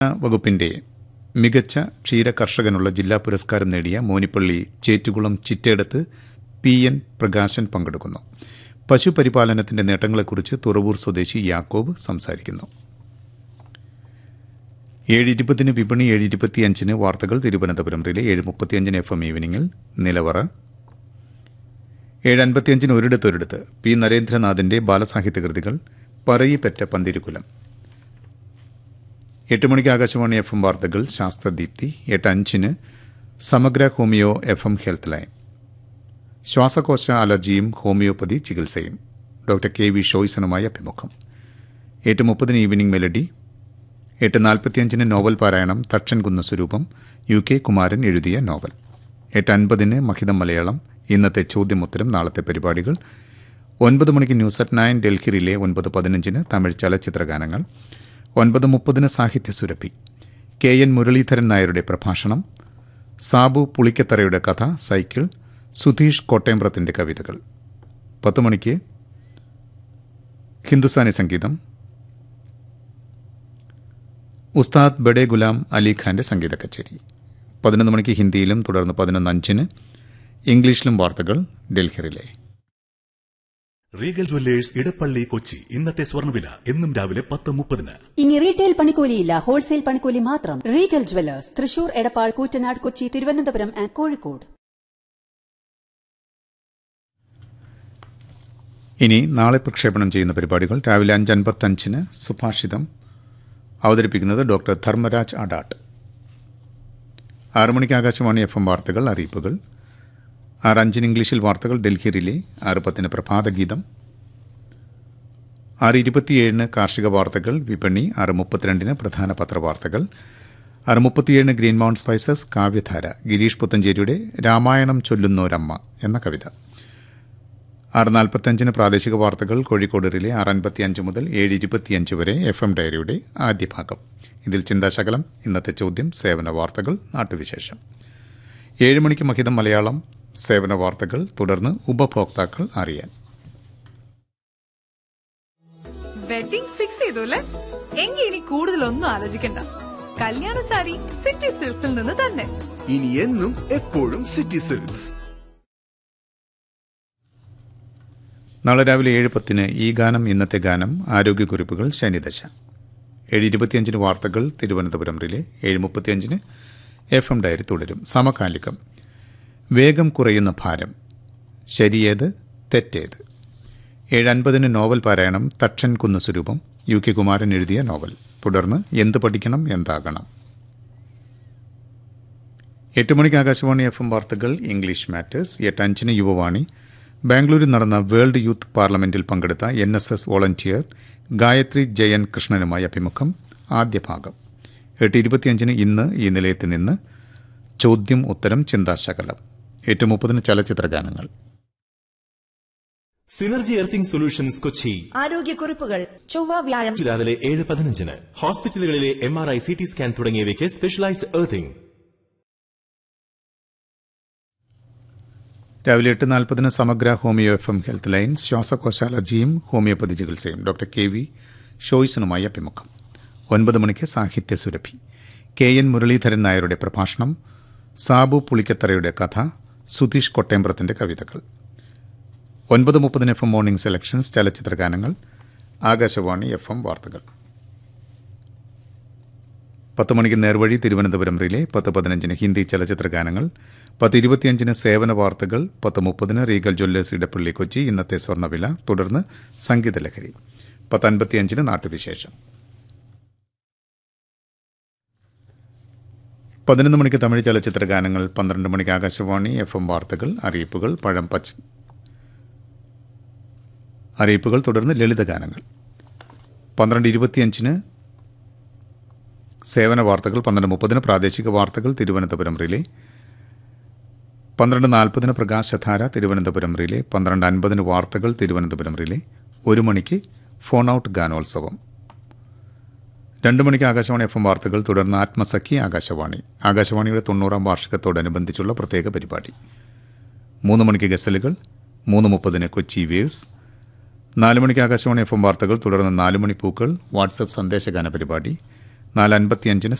വകുപ്പിന്റെ മികച്ച ക്ഷീര കർഷകനുള്ള ജില്ലാ പുരസ്കാരം നേടിയ മോനിപ്പള്ളി ചേറ്റുകുളം ചിറ്റേടത്ത് പി എൻ പ്രകാശൻ പങ്കെടുക്കുന്നു പശുപരിപാലനത്തിന്റെ നേട്ടങ്ങളെക്കുറിച്ച് തുറവൂർ സ്വദേശി യാക്കോബ് സംസാരിക്കുന്നു ഏഴ് ഇരുപതിന് വിപണി ഏഴ് ഇരുപത്തിയഞ്ചിന് വാർത്തകൾ തിരുവനന്തപുരം റിലെ ഏഴ് മുപ്പത്തിയഞ്ചിന് എഫ് എം ഈവനിങ്ങിൽ നിലവറ ഏഴ് അൻപത്തിയഞ്ചിന് ഒരിടത്തൊരിടത്ത് പി നരേന്ദ്രനാഥിന്റെ ബാലസാഹിത്യ കൃതികൾ പറയിപ്പറ്റ പന്തിരുകുലം എട്ട് മണിക്ക് ആകാശവാണി എഫ് എം വാർത്തകൾ ശാസ്ത്രദീപ്തി എട്ട് അഞ്ചിന് Samagra homeo F M health line ശ്വാസകോശ അലർജിയും ഹോമിയോപ്പതി ചികിത്സയും ഡോക്ടർ കെ വി ഷോയ്സണുമായി അഭിമുഖം എട്ട് മുപ്പതിന് ഈവനിംഗ് മെലഡി എട്ട് നാൽപ്പത്തിയഞ്ചിന് നോവൽ പാരായണം തക്ഷൻകുന്ന സ്വരൂപം യു കെ കുമാരൻ എഴുതിയ നോവൽ എട്ട് അൻപതിന് മഹിതം മലയാളം ഇന്നത്തെ ചോദ്യമുത്തരം നാളത്തെ പരിപാടികൾ ഒൻപത് മണിക്ക് news at nine Delhi relay ഒൻപത് പതിനഞ്ചിന് തമിഴ് ചലച്ചിത്ര ഗാനങ്ങൾ ഒൻപത് മുപ്പതിന് സാഹിത്യ സുരഭി കെ എൻ മുരളീധരൻ നായരുടെ പ്രഭാഷണം സാബു പുളിക്കത്തറയുടെ കഥ സൈക്കിൾ സുധീഷ് കോട്ടയമ്പ്രത്തിന്റെ കവിതകൾ പത്ത് മണിക്ക് ഹിന്ദുസ്ഥാനി സംഗീതം ഉസ്താദ് ബഡേ ഗുലാം അലി ഖാന്റെ സംഗീത കച്ചേരി പതിനൊന്ന് മണിക്ക് ഹിന്ദിയിലും തുടർന്ന് പതിനൊന്ന് അഞ്ചിന് ഇംഗ്ലീഷിലും വാർത്തകൾ Delhi relay Regal jewellers Edappally Kochi ഇന്നത്തെ സ്വർണ്ണവില എന്നും രാവിലെ പത്ത് മുപ്പതിന് ഇനി റീറ്റെയിൽ പണിക്കൂലിയില്ല ഹോൾസെയിൽ പണിക്കൂലി മാത്രം Regal jewellers Thrissur Edappal Koottanad Kochi Thiruvananthapuram and Kozhikode ഇനി നാളെ പ്രക്ഷേപണം ചെയ്യുന്ന പരിപാടികൾ രാവിലെ അഞ്ച് അൻപത്തഞ്ചിന് സുഭാഷിതം അവതരിപ്പിക്കുന്നത് ഡോക്ടർ ധർമ്മരാജ് അഡാട്ട് ആറ് മണിക്ക് ആകാശവാണി എഫ് എം വാർത്തകൾ അറിയിപ്പുകൾ ആറ് അഞ്ചിന് ഇംഗ്ലീഷിൽ വാർത്തകൾ ഡൽഹി റിലേ ആറ് പത്തിന് പ്രഭാതഗീതം ആറ് ഇരുപത്തിയേഴിന് കാർഷിക വാർത്തകൾ വിപണി ആറ് മുപ്പത്തിരണ്ടിന് പ്രധാന പത്രവാർത്തകൾ ആറ് മുപ്പത്തിയേഴിന് ഗ്രീൻ മൗണ്ട് സ്പൈസസ് കാവ്യധാര ഗിരീഷ് പുത്തഞ്ചേരിയുടെ രാമായണം ചൊല്ലുന്നോരമ്മ എന്ന കവിത ആറ് നാൽപ്പത്തിയഞ്ചിന് പ്രാദേശിക വാർത്തകൾ കോഴിക്കോട് റിലേ ആറ് അൻപത്തിയഞ്ച് മുതൽ ഏഴ് ഇരുപത്തിയഞ്ച് വരെ എഫ് എം ഡയറിയുടെ ആദ്യ ഭാഗം ഇതിൽ ചിന്താശകലം ഇന്നത്തെ ചോദ്യം സേവന വാർത്തകൾ നാട്ടുവിശേഷം ഏഴ് മണിക്ക് മഹിതം മലയാളം സേവന വാർത്തകൾ തുടർന്ന് ഉപഭോക്താക്കൾ അറിയാൻ വെഡിംഗ് ഫിക്സ് ചെയ്തു അല്ലേ എങ്കിൽ ഇനി കൂടുതലൊന്നും ആലോചിക്കണ്ട കല്യാണ സാരി സിറ്റി സിൽക്സിൽ നിന്ന് തന്നെ ഇനി എന്നും എപ്പോഴും സിറ്റി സിൽക്സ് നാളെ രാവിലെ ഏഴ് പത്തിന് ഈ ഗാനം ഇന്നത്തെ ഗാനം ആരോഗ്യക്കുറിപ്പുകൾ ശനിദശ ഏഴ് ഇരുപത്തിയഞ്ചിന് വാർത്തകൾ തിരുവനന്തപുരം റിലേ ഏഴ് മുപ്പത്തിയഞ്ചിന് എഫ് എം ഡയറി തുടരും സമകാലികം വേഗം കുറയുന്ന ഭാരം ശരിയേത് തെറ്റേത് ഏഴ് അൻപതിന് നോവൽ പാരായണം തക്ഷൻ കുന്ന സ്വരൂപം യു കെ കുമാരൻ എഴുതിയ നോവൽ തുടർന്ന് എന്ത് പഠിക്കണം എന്താകണം എട്ട് മണിക്ക് ആകാശവാണി എഫ് എം വാർത്തകൾ ഇംഗ്ലീഷ് മാറ്റേഴ്സ് എട്ട് അഞ്ചിന് യുവവാണി ബാംഗ്ലൂരിൽ നടന്ന വേൾഡ് യൂത്ത് പാർലമെന്റിൽ പങ്കെടുത്ത N S S volunteer Gayathri Jayan കൃഷ്ണനുമായി അഭിമുഖം ആദ്യ ഭാഗം എട്ട് ഇരുപത്തിയഞ്ചിന് ഇന്ന് ഈ നിലയത്തിൽ നിന്ന് ചോദ്യം ഉത്തരം ചിന്താശകലം എട്ട് മുപ്പതിന് ചലച്ചിത്ര ഗാനങ്ങൾ സിനർജി എർത്തിംഗ് സൊല്യൂഷൻസ് കൊച്ചി ആരോഗ്യക്കുറിപ്പുകൾ ചൊവ്വ വ്യാഴം രാവിലെ ഏഴ് പതിനഞ്ചിന് ഹോസ്പിറ്റലുകളിലെ M R I C T scan തുടങ്ങിയവയ്ക്ക് സ്പെഷ്യലൈസ്ഡ് എർത്തിംഗ് രാവിലെ എട്ട് നാൽപ്പതിന് Samagra homeo F M health line ശ്വാസകോശ അലർജിയും ഹോമിയോപ്പതി ചികിത്സയും ഡോക്ടർ കെ വി ഷോയ്സണുമായി അഭിമുഖം ഒൻപത് മണിക്ക് സാഹിത്യ സുരഭി കെ എൻ മുരളീധരൻ നായരുടെ പ്രഭാഷണം സാബു പുളിക്കത്തറയുടെ കഥ സുധീഷ് കൊട്ടേമ്പ്രത്തിന്റെ കവിതകൾ ഒൻപത് മുപ്പതിന് എഫ് എം മോർണിംഗ് സെലക്ഷൻസ് ചലച്ചിത്ര ഗാനങ്ങൾ ആകാശവാണി എഫ് എം വാർത്തകൾ പത്ത് മണിക്ക് നേർവഴി തിരുവനന്തപുരം റിലേ പത്ത് പതിനഞ്ചിന് ഹിന്ദി ചലച്ചിത്ര ഗാനങ്ങൾ പത്ത് ഇരുപത്തിയഞ്ചിന് സേവന വാർത്തകൾ പത്ത് മുപ്പതിന് റീഗൽ ജ്വല്ലേഴ്സ് ഇടപ്പള്ളി കൊച്ചി ഇന്നത്തെ സ്വർണ്ണവില തുടർന്ന് സംഗീതലഹരി പത്ത് അൻപത്തിയഞ്ചിന് നാട്ടുവിശേഷം പതിനൊന്ന് മണിക്ക് തമിഴ് ചലച്ചിത്ര ഗാനങ്ങൾ പന്ത്രണ്ട് മണിക്ക് ആകാശവാണി എഫ് എം വാർത്തകൾ അറിയിപ്പുകൾ പഴം പച്ച അറിയിപ്പുകൾ തുടർന്ന് ലളിതഗാനങ്ങൾ പന്ത്രണ്ട് ഇരുപത്തിയഞ്ചിന് സേവന വാർത്തകൾ പന്ത്രണ്ട് മുപ്പതിന് പ്രാദേശിക വാർത്തകൾ തിരുവനന്തപുരം റിലേ പന്ത്രണ്ട് നാൽപ്പതിന് പ്രകാശധാര തിരുവനന്തപുരം റിലേ പന്ത്രണ്ട് അൻപതിന് വാർത്തകൾ തിരുവനന്തപുരം റിലേ ഒരു മണിക്ക് ഫോൺ ഔട്ട് ഗാനോത്സവം രണ്ട് മണിക്ക് ആകാശവാണി എഫ് എം വാർത്തകൾ തുടർന്ന് ആത്മസഖി ആകാശവാണി ആകാശവാണിയുടെ തൊണ്ണൂറാം വാർഷികത്തോടനുബന്ധിച്ചുള്ള പ്രത്യേക പരിപാടി മൂന്ന് മണിക്ക് ഗസലുകൾ മൂന്ന് മുപ്പതിന് കൊച്ചി വേവ്സ് നാല് മണിക്ക് ആകാശവാണി എഫ് എം വാർത്തകൾ തുടർന്ന് നാല് മണി പൂക്കൾ വാട്സപ്പ് സന്ദേശഗാന പരിപാടി നാല് അൻപത്തിയഞ്ചിന്